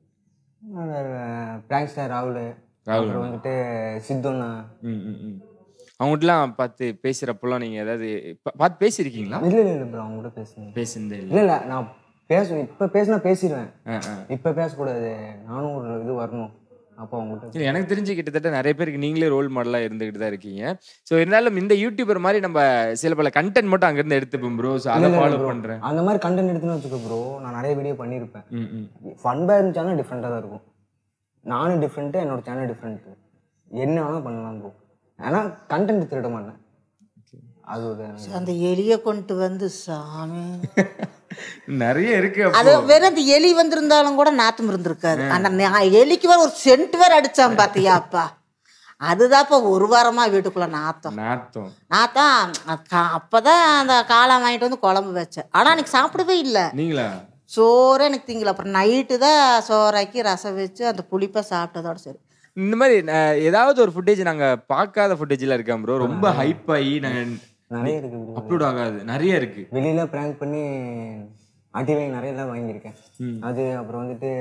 பிராங்க் ஸ்டார் ராகுல் ராகுல் அப்புறம் வந்துட்டு சித்துண்ணா ம் ம் ம் அவங்ககிட்டலாம் பார்த்து பேசுகிறப்பெல்லாம் நீங்கள் ஏதாவது பா- பார்த்து பேசியிருக்கீங்களா இல்லை இல்லை இல்லை ப்ரோ அவங்க கூட பேசுங்க பேசுனதே இல்லை இல்லை இல்லை நான் பேசுவேன் இப்போ பேசினா பேசிடுவேன் ஆ ஆ இப்போ பேசக்கூடாது நானும் ஒரு இது வரணும் அப்போ அவங்ககிட்ட இல்ல, எனக்கு தெரிஞ்சு கிட்டத்தட்ட நிறைய பேருக்கு நீங்களே ரோல் மாடலாக இருந்துகிட்டு தான் இருக்கீங்க ஸோ இருந்தாலும் இந்த யூடியூபர் மாதிரி நம்ம சில பல கண்டென்ட் மட்டும் அங்கேருந்து எடுத்துப்போம் ப்ரோ ஸோ அதை ஃபாலோ பண்ணுறேன் அந்த மாதிரி கண்டென்ட் எடுத்துன்னு வச்சுக்கோ ப்ரோ நான் நிறைய வீடியோ பண்ணியிருப்பேன் ம் ம் ஃபன் பேர் சேனல் டிஃப்ரெண்ட்டாக தான் இருக்கும் நானும் டிஃப்ரெண்ட்டு என்னோட சேனல் டிஃப்ரெண்ட்டு என்ன வேணால் பண்ணலாம் ப்ரோ ஆனால் கண்டென்ட் திருட மாட்டேன் அது ஒரு அந்த எலியை கொண்டு வந்து சாமி நிறைய இருக்கு அப்போ. அது வெறும் அந்த எலி வந்திருந்தாலும் கூட நாத்தம் இருந்திருக்காது அந்த நா- எலிக்கு வேற ஒரு சென்ட் வேற அடிச்சான் பாத்தியாப்பா அதுதான்ப்பா ஒரு வாரமா வீட்டுக்குள்ள நாத்தம் நாத்தம் நாத்தம் அக்கா- அப்பதான் அந்த காளான் வாங்கிட்டு வந்து குழம்பு வச்சேன் ஆனா எனக்கு சாப்பிடவே இல்லை நீங்களா சோறே எனக்கு திங்கல அப்புறம் நைட்டு தான் சோறாக்கி ரசம் வச்சு அந்த புளிப்பை சாப்பிட்டதோட சரி இந்த மாதிரி அஹ், ஏதாவது ஒரு ஃபுட்டேஜ் நாங்க பார்க்காத ஃபுட்டேஜ்ல இருக்கா ப்ரோ ரொம்ப ஹைப் ஆகி நாங்க நிறைய இருக்கு ப்ரோ அப்லோட் ஆகாது நிறைய இருக்கு வெளியில ப்ராங்க் பண்ணி அடி வாங்கி நிறைய எல்லாம் வாங்கியிருக்கேன் அது அப்புறம் வந்துட்டு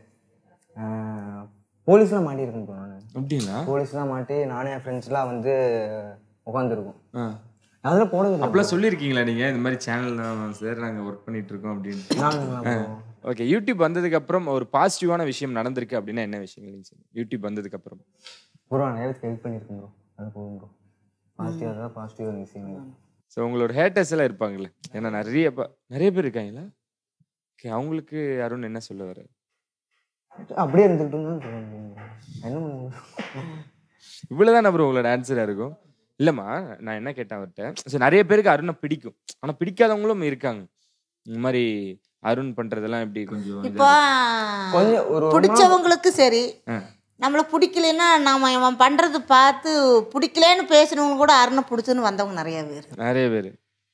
போலீஸ்லாம் மாட்டியிருக்கேன் ப்ரோ நான் அப்படிங்களா போலீஸ்லாம் மாட்டி நானே என் ஃப்ரெண்ட்ஸ்லாம் வந்து உட்காந்துருக்கோம் ஆ. அதெல்லாம் போனது இல்லை அப்பெல்லாம் சொல்லியிருக்கீங்களா நீங்க இந்த மாதிரி சேனல் தான் சார் நாங்க ஒர்க் பண்ணிட்டு இருக்கோம் அப்படின்னு நான் ஓகே யூடியூப் வந்ததுக்கு அப்புறம் ஒரு பாசிட்டிவான விஷயம் நடந்திருக்கு அப்படின்னா என்ன விஷயங்கள் சார் யூடியூப் வந்ததுக்கு அப்புறம் ப்ரோ நிறைய பேருக்கு ஹெல்ப் பண்ணியிருக்கேன் ப்ரோ அது போதும் ப்ரோ பாசிட்டிவாக தான் பாசிட்டிவான விஷயம் ஸோ உங்களோட ஹேட்டர்ஸ் எல்லாம் இருப்பாங்கல்ல ஏன்னா நிறைய ப- நிறைய பேர் இருக்காங்களா ஓகே அவங்களுக்கு அருண் என்ன சொல்ல வர அப்படியே இருந்துக்கிட்டு தான் சொல்ல முடியும் bro. என்ன பண்ண முடியும் இவ்வளவுதான் அப்புறம் உங்களோட ஆன்சரா இருக்கும் இல்லம்மா நான் என்ன கேட்டேன் அவர்கிட்ட ஸோ நிறைய பேருக்கு அருணை பிடிக்கும் ஆனா பிடிக்காதவங்களும் இருக்காங்க இந்த மாதிரி அருண் பண்றதெல்லாம் எப்படி கொஞ்சம் இது- இப்போ கொஞ்சம் ஒரு ஒரு பிடிச்சவங்களுக்கு சரி ஆ. நம்மள பிடிக்கலைன்னா நாம இவன் பண்றது பார்த்து பிடிக்கலன்னு பேசினவங்க கூட அருணை பிடிச்சுன்னு வந்தவங்க நிறைய பேர் நிறைய பேர்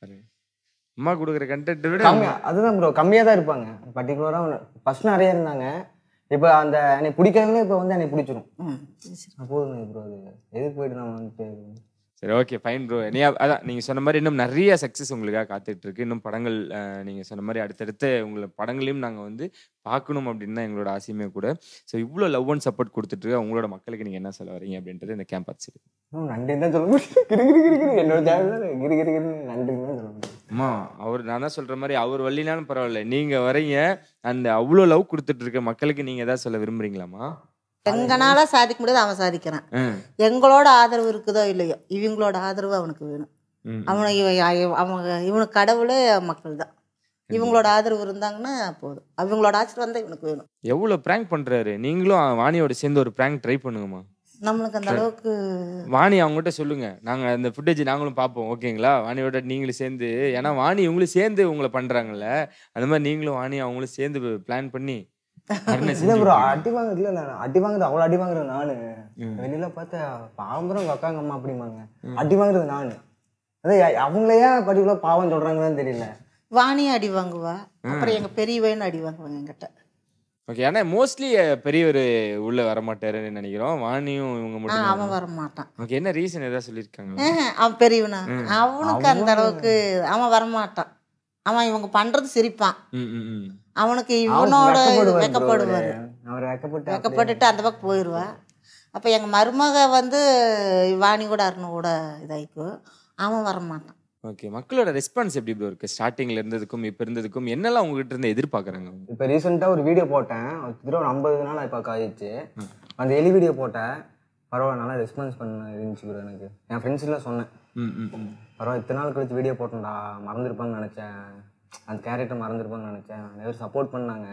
அம்மா கொடுக்குற கண்டென்ட் விட கம்மியா அதுதான் ப்ரோ கம்மியாக தான் இருப்பாங்க பர்டிகுலராக ஃபர்ஸ்ட் நிறைய இருந்தாங்க இப்போ அந்த என்னை பிடிக்காதவங்களே இப்போ வந்து என்னை பிடிச்சிரும் ம், சரி, சரி. போதுங்க ப்ரோ அது எதுக்கு போயிட்டு நம்ம வந்துட்டு சரி ஓகே ஃபைன் ப்ரோ நீ அதான் நீங்க சொன்ன மாதிரி இன்னும் நிறைய சக்ஸஸ் உங்களுக்காக காத்துட்டு இருக்கு இன்னும் படங்கள் அஹ், நீங்க சொன்ன மாதிரி அடுத்தடுத்த உங்களை படங்களையும் நாங்க வந்து பார்க்கணும் அப்படின்னு தான் எங்களோட ஆசையுமே கூட ஸோ இவ்வளோ லவ் அண்ட் சப்போர்ட் கொடுத்துட்டு இருக்க உங்களோட மக்களுக்கு நீங்க என்ன சொல்ல வரீங்க அப்படின்றது இந்த கேம்ப் பார்த்து இன்னும் நன்றி தான் சொல்ல முடியும் கிரு கிரு கிரு கிரு என்னோட தேவை கிரு கிரு கிரு நன்றின்னு தான் சொல்ல முடியும் அம்மா அவர் நான் தான் சொல்ற மாதிரி அவர் வழினாலும் பரவாயில்ல நீங்க வரீங்க அந்த அவ்வளோ லவ் கொடுத்துட்டு இருக்க மக்களுக்கு நீங்க ஏதாவது சொல்ல விரும்புறீங்களாம்மா எங்கனால சாதிக்க முடியாது அவன் சாதிக்கிறான் ம். எங்களோட ஆதரவு இருக்குதோ இல்லையோ இவங்களோட ஆதரவு அவனுக்கு வேணும் ம். அவனை இவன் இவன் அவங்க இவனுக்கு கடவுளே மக்கள் தான் இவங்களோட ஆதரவு இருந்தாங்கன்னா போதும் அவங்களோட ஆசீர்வாதம் தான் இவனுக்கு வேணும் எவ்வளோ ப்ராங்க் பண்றாரு நீங்களும் வாணியோட சேர்ந்து ஒரு ப்ராங்க் ட்ரை பண்ணுங்கம்மா நம்மளுக்கு அந்த அளவுக்கு வாணி அவங்ககிட்ட சொல்லுங்க நாங்க அந்த ஃபுட்டேஜ் நாங்களும் பார்ப்போம் ஓகேங்களா வாணியோட நீங்களும் சேர்ந்து ஏன்னா வாணி இவங்களும் சேர்ந்து உங்களை பண்றாங்கல்ல அந்த மாதிரி நீங்களும் வாணி அவங்களும் சேர்ந்து பிளான் பண்ணி அருணை இல்ல செஞ்சு ப்ரோ அடி வாங்குறது இல்ல நான் அடி வாங்குறது அவ்வளோ அடி வாங்குறது நானு வெளியில பார்த்தா பாம்பரம் உங்க அக்காங்க அம்மா அப்படிம்பாங்க அடி வாங்குறது நானு அதான் யா- அவங்களே ஏன் பர்டிகுலர் பாவம் சொல்றாங்கன்னு தெரியல வாணியை அடி வாங்குவா அப்புறம் எங்க பெரியவன்னு அடி வாங்குவாங்க என்கிட்ட ஓகே ஏன்னா மோஸ்ட்லி பெரியவர் உள்ள வர மாட்டாருன்னு நினைக்கிறோம் வாணியும் இவங்க ஆ, மட்டும் அவன் வர மாட்டான் ஓகே என்ன ரீசன் ஏதாவது சொல்லியிருக்காங்களா ஆஹ், அவன் பெரியவனா அவனுக்கு அந்த அளவுக்கு அவன் வரமாட்டான் அவன் இவங்க பண்றது சிரிப்பான் ம் ம் ம் அவனுக்கு இவனோட இது வெக்கப்படுவாரு அவர் வெக்கப்படுவார் வெக்கப்பட்டுட்டு அந்த பக்கம் போயிடுவா அப்போ எங்கள் மருமக வந்து வாணி கூட அருண் கூட இதாயிக்கும் அவன் வரமாட்டான் ஓகே மக்களோட ரெஸ்பான்ஸ் எப்படி ப்ரோ இருக்கு ஸ்டார்டிங்ல இருந்ததுக்கும் இப்போ இருந்ததுக்கும் என்னெல்லாம் உங்ககிட்ட இருந்து எதிர்பார்க்குறாங்க அவங்க இப்போ ரீசெண்டாக ஒரு வீடியோ போட்டேன் கிட்ட ஒரு ஐம்பது நாள் இப்போ ஆயிடுச்சு அந்த எலி வீடியோ போட்டேன் பரவாயில்ல நல்லா ரெஸ்பான்ஸ் பண்ண இருந்துச்சு bro எனக்கு என் ஃப்ரெண்ட்ஸ்லாம் சொன்னேன் ம் ம் ம் பரவாயில்ல இத்தனை நாள் கழிச்சு வீடியோ போட்டேன்டா மறந்துருப்பாங்கன்னு நினச்சேன் அந்த கேரக்டர் மறந்துருப்பாங்கன்னு நினச்சேன் நிறைய பேர் சப்போர்ட் பண்ணாங்க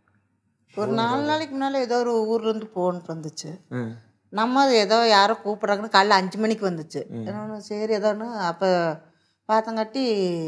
ஒரு நாலு நாளைக்கு முன்னால் ஏதோ ஒரு ஊர்லேருந்து போன்ட்டு வந்துச்சு ம். நம்ம அது ஏதோ யாரோ கூப்பிட்றாங்கன்னு காலைல அஞ்சு மணிக்கு வந்துச்சு என்னன்னு சரி ஏதோன்னு அப்போ பார்த்தங்காட்டி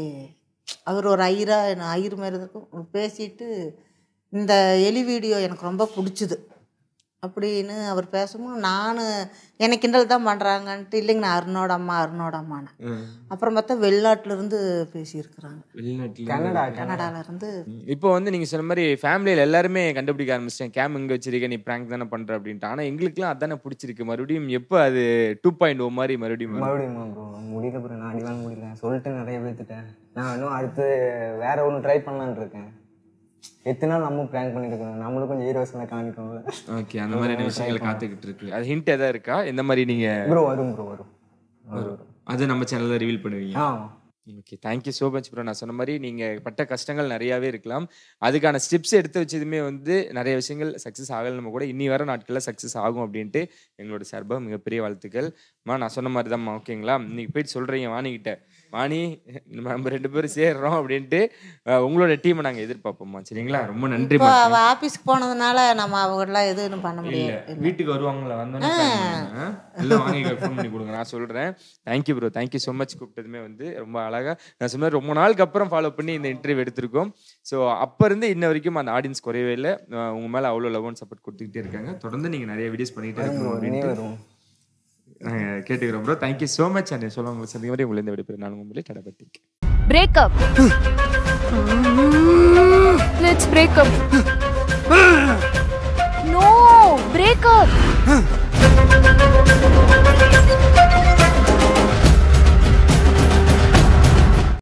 அவர் ஒரு ஐயரா என்ன ஐயர் மாதிரி இருக்கும் பேசிட்டு இந்த எலி வீடியோ எனக்கு ரொம்ப பிடிச்சிது அப்படின்னு அவர் பேசும்போது நான் எனக்கு கிண்டல் தான் பண்ணுறாங்கன்ட்டு இல்லைங்க நான் அருணோட அம்மா அருணோட அம்மான்னு அப்புறம் பார்த்தா வெளிநாட்டுல இருந்து பேசியிருக்கிறாங்க வெளிநாட்டுல கன்னடா கனடால இருந்து இப்போ வந்து நீங்க சொன்ன மாதிரி ஃபேமிலியில எல்லாருமே கண்டுபிடிக்க ஆரம்பிச்சிட்டேன் கேம் இங்க வச்சிருக்க நீ பிராங்க் தானே பண்ற அப்படின்ட்டு ஆனா எங்களுக்குலாம் அதானே பிடிச்சிருக்கு மறுபடியும் எப்போ அது டூ பாயிண்ட் ஓ மாதிரி மறுபடியும் வரும்? மறுபடியும் ப்ரோ முடியல ப்ரோ நான் அடி வாங்க முடியல சொல்லிட்டு நிறைய பேத்துட்டேன் நான் இன்னும் அடுத்து வேற ஒன்று ட்ரை பண்ணலான்னு இருக்கேன் எத்தனை நாள் நம்ம பிளான் பண்ணிட்டு இருக்கோம் நம்மளும் கொஞ்சம் ஹீரோஸ்லாம் காமிக்கணும்ல ஓகே அந்த மாதிரியான விஷயங்கள் காத்துக்கிட்டு இருக்கு அது ஹிண்ட் எதாவது இருக்கா இந்த மாதிரி நீங்க ப்ரோ வரும் ப்ரோ வரும் வரும் அது நம்ம சேனல்ல ரிவீல் பண்ணுவீங்க ஆ okay thank you so much bro நான் சொன்ன மாதிரி நீங்கள் பட்ட கஷ்டங்கள் நிறையாவே இருக்கலாம் அதுக்கான ஸ்டெப்ஸ் எடுத்து வச்சதுமே வந்து நிறைய விஷயங்கள் சக்ஸஸ் ஆகலைன்னு கூட இன்னி வர நாட்களில் சக்ஸஸ் ஆகும் அப்படின்ட்டு எங்களோட சார்பாக மிகப்பெரிய வாழ்த்துக்கள் மா நான் சொன்ன மாதிரி தான்மா ஓகேங்களா இன்னைக்கு போயிட்டு சொல்கிறீங்க வாணிக்கிட்ட வாணி நம்ம நம்ம ரெண்டு பேரும் சேர்றோம் அப்படின்ட்டு அஹ், உங்களோட டீமை நாங்கள் எதிர்பார்ப்போம்மா சரிங்களா ரொம்ப நன்றி இப்போ அவள் ஆஃபீஸ்க்கு போனதுனால நம்ம அவங்களாம் எதுவும் பண்ண இல்ல முடியாது வீட்டுக்கு வருவாங்களா வந்தோன்னே plan பண்ணுங்க. எல்லாம் வாங்கி ஃபோன் பண்ணி கொடுங்க நான் சொல்றேன் thank you bro thank you so much கூப்பிட்டதுமே வந்து ரொம்ப அழகா நான் சொன்ன மாதிரி ரொம்ப நாளுக்கு அப்புறம் ஃபாலோ பண்ணி இந்த இன்டர்வியூ எடுத்திருக்கோம் ஸோ அப்ப இருந்து இன்ன வரைக்கும் அந்த ஆடியன்ஸ் குறையவே இல்லை அஹ் உங்க மேல அவ்வளோ லவ் அண்ட் சப்போர்ட் கொடுத்துக்கிட்டே இருக்காங்க தொடர்ந்து நீங்க நிறைய வீடியோஸ் பண்ணிட்டே இருக்கணும் இனி அப்படின்ட்டு வரும் நாங்க கேட்டுக்கிறோம் bro thank you so much and சொல்ல உங்களுக்கு சந்திக்க மாதிரி உங்களை இந்த விடைபெறும் நான் உங்களை கடப்பத்திக்கு Break up. Let's break up.